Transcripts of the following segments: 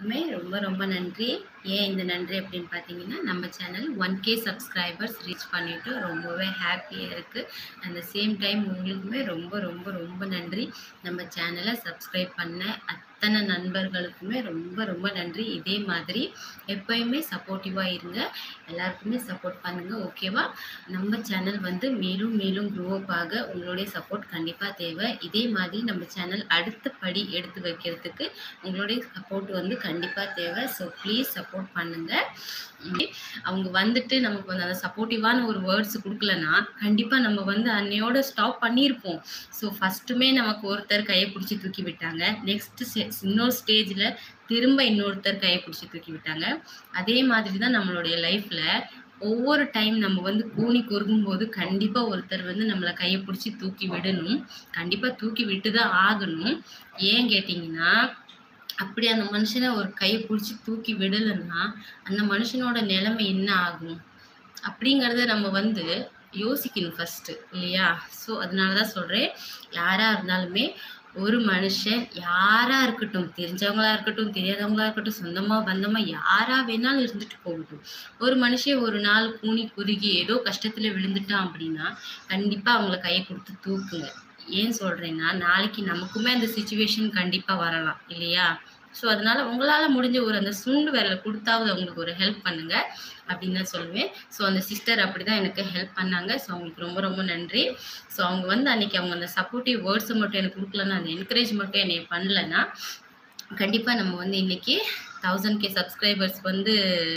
எல்லாருக்குமே ரொம்ப ரொம்ப நன்றி ஏன் இந்த நன்றி அப்படின்னு பார்த்தீங்கன்னா நம்ம channel one K subscribers reach பண்ணிட்டு ரொம்பவே ஹாப்பியாக இருக்குது அந்த சேம் டைம் உங்களுக்குமே ரொம்ப ரொம்ப ரொம்ப நன்றி நம்ம சேனலை சப்ஸ்கிரைப் பண்ண அத்தனை நண்பர்களுக்குமே ரொம்ப ரொம்ப நன்றி இதே மாதிரி எப்பயுமே சப்போர்ட்டிவாக இருங்க எல்லாருக்குமே சப்போர்ட் பண்ணுங்கள் ஓகேவா நம்ம சேனல் வந்து மேலும் மேலும் க்ரோ அப் ஆக உங்களுடைய சப்போர்ட் கண்டிப்பாக தேவை இதே மாதிரி நம்ம சேனல் அடுத்த படி எடுத்து வைக்கிறதுக்கு உங்களுடைய சப்போர்ட் வந்து கண்டிப்பாக தேவை ஸோ ப்ளீஸ் சப்போர்ட் பண்ணுங்கள் அவங்க வந்துட்டு நமக்கு வந்து அந்த சப்போர்ட்டிவான ஒரு வேர்ட்ஸ் கொடுக்கலனா கண்டிப்பாக நம்ம வந்து அன்னையோட ஸ்டாப் பண்ணியிருப்போம் ஸோ ஃபஸ்ட்டுமே நமக்கு ஒருத்தர் கையை பிடிச்சி தூக்கி விட்டாங்க நெக்ஸ்ட்டு இன்னொரு ஸ்டேஜில் திரும்ப இன்னொருத்தர் கையை பிடிச்சி தூக்கி விட்டாங்க அதே மாதிரி தான் நம்மளுடைய லைஃப்பில் ஒவ்வொரு டைம் நம்ம வந்து கூனி குறுகும் போது கண்டிப்பாக ஒருத்தர் வந்து நம்மளை கையை பிடிச்சி தூக்கி விடணும் கண்டிப்பாக தூக்கி விட்டு தான் ஆகணும் ஏன் கேட்டிங்கன்னா அப்படி அந்த மனுஷனை ஒரு கையை பிடிச்சி தூக்கி விடலைன்னா அந்த மனுஷனோட நிலைமை என்ன ஆகும் அப்படிங்கிறத நம்ம வந்து யோசிக்கணும் ஃபஸ்ட்டு இல்லையா ஸோ அதனால தான் சொல்கிறேன் யாராக இருந்தாலுமே ஒரு மனுஷன் யாராக இருக்கட்டும் தெரிஞ்சவங்களா இருக்கட்டும் தெரியாதவங்களா இருக்கட்டும் சொந்தமாக பந்தமாக யாராக வேணாலும் இருந்துட்டு போகட்டும் ஒரு மனுஷன் ஒரு நாள் கூனி குறுகி ஏதோ கஷ்டத்தில் விழுந்துட்டான் அப்படின்னா கண்டிப்பாக அவங்கள கையை கொடுத்து தூக்குங்க ஏன் சொல்கிறேன்னா நாளைக்கு நமக்குமே அந்த சுச்சுவேஷன் கண்டிப்பாக வரலாம் இல்லையா ஸோ அதனால உங்களால் முடிஞ்ச ஒரு அந்த சுண்டு விரலை கொடுத்தாவது அவங்களுக்கு ஒரு ஹெல்ப் பண்ணுங்க அப்படின்னு தான் சொல்லுவேன் ஸோ அந்த சிஸ்டர் அப்படி தான் எனக்கு ஹெல்ப் பண்ணாங்க ஸோ அவங்களுக்கு ரொம்ப ரொம்ப நன்றி ஸோ அவங்க வந்து அன்னைக்கு அவங்க அந்த சப்போர்ட்டிவ் வேர்ட்ஸை மட்டும் எனக்கு கொடுக்கலன்னா அந்த என்கரேஜ் மட்டும் என்னை பண்ணலைன்னா கண்டிப்பாக நம்ம வந்து இன்னைக்கு தௌசண்ட் கே சப்ஸ்கிரைபர்ஸ் வந்து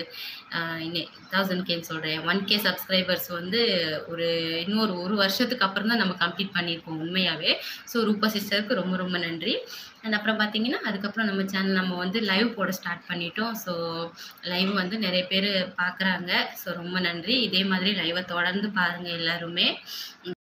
இன்னே தௌசண்ட் கேன்னு சொல்கிறேன் ஒன் கே சப்ஸ்கிரைபர்ஸ் வந்து ஒரு இன்னொரு ஒரு வருஷத்துக்கு அப்புறம் தான் நம்ம கம்ப்ளீட் பண்ணியிருக்கோம் உண்மையாகவே ஸோ ரூபா சிஸ்டருக்கு ரொம்ப ரொம்ப நன்றி அண்ட் அப்புறம் பார்த்தீங்கன்னா அதுக்கப்புறம் நம்ம சேனல் நம்ம வந்து லைவ் போட ஸ்டார்ட் பண்ணிட்டோம் ஸோ லைவ் வந்து நிறைய பேர் பார்க்குறாங்க ஸோ ரொம்ப நன்றி இதே மாதிரி லைவை தொடர்ந்து பாருங்கள் எல்லாருமே